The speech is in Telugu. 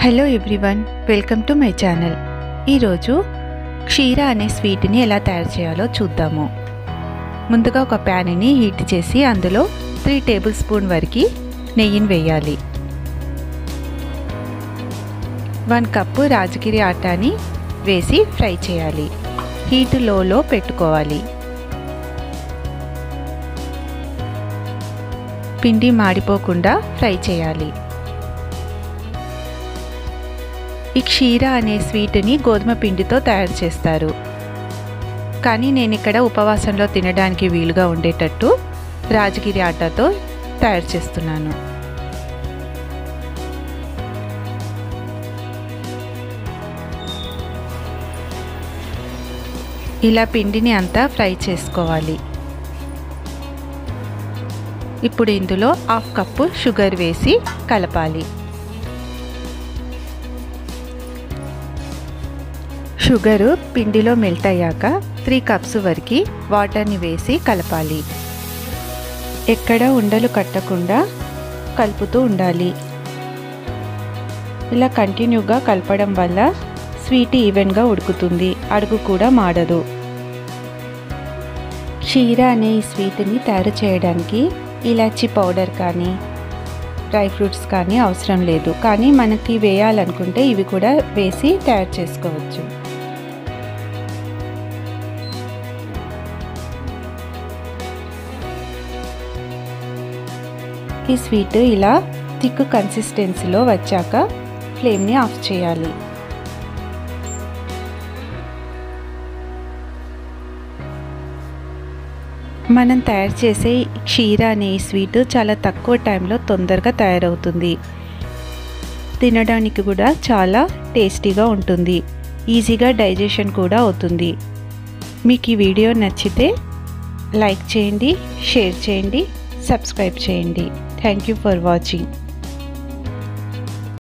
hello everyone welcome to my channel ఈరోజు క్షీర అనే స్వీట్ని ఎలా తయారు చేయాలో చూద్దాము ముందుగా ఒక ప్యాన్ని హీట్ చేసి అందులో త్రీ టేబుల్ స్పూన్ వరకు నెయ్యిని వేయాలి వన్ కప్పు రాజగిరి ఆటాని వేసి ఫ్రై చేయాలి హీట్ లోలో పెట్టుకోవాలి పిండి మాడిపోకుండా ఫ్రై చేయాలి ఈ క్షీర అనే స్వీట్ని గోధుమ పిండితో తయారు చేస్తారు కానీ నేను ఇక్కడ ఉపవాసంలో తినడానికి వీలుగా ఉండేటట్టు రాజగిరి ఆటాతో తయారు చేస్తున్నాను ఇలా పిండిని అంతా ఫ్రై చేసుకోవాలి ఇప్పుడు ఇందులో హాఫ్ కప్పు షుగర్ వేసి కలపాలి షుగరు పిండిలో మెల్ట్ అయ్యాక త్రీ కప్స్ వరకు వాటర్ని వేసి కలపాలి ఎక్కడ ఉండలు కట్టకుండా కలుపుతూ ఉండాలి ఇలా కంటిన్యూగా కలపడం వల్ల స్వీట్ ఈవెన్గా ఉడుకుతుంది అడుగు కూడా మాడదు క్షీర అనే ఈ స్వీట్ని తయారు చేయడానికి ఇలాచీ పౌడర్ కానీ డ్రై ఫ్రూట్స్ కానీ అవసరం లేదు కానీ మనకి వేయాలనుకుంటే ఇవి కూడా వేసి తయారు చేసుకోవచ్చు ఈ స్వీట్ ఇలా థిక్ కన్సిస్టెన్సీలో వచ్చాక ఫ్లేమ్ని ఆఫ్ చేయాలి మనం తయారు చేసే క్షీర అనే ఈ స్వీట్ చాలా తక్కువ టైంలో తొందరగా తయారవుతుంది తినడానికి కూడా చాలా టేస్టీగా ఉంటుంది ఈజీగా డైజెషన్ కూడా అవుతుంది మీకు ఈ వీడియో నచ్చితే లైక్ చేయండి షేర్ చేయండి సబ్స్క్రైబ్ చేయండి థ్యాంక్ యూ ఫర్ వాచింగ్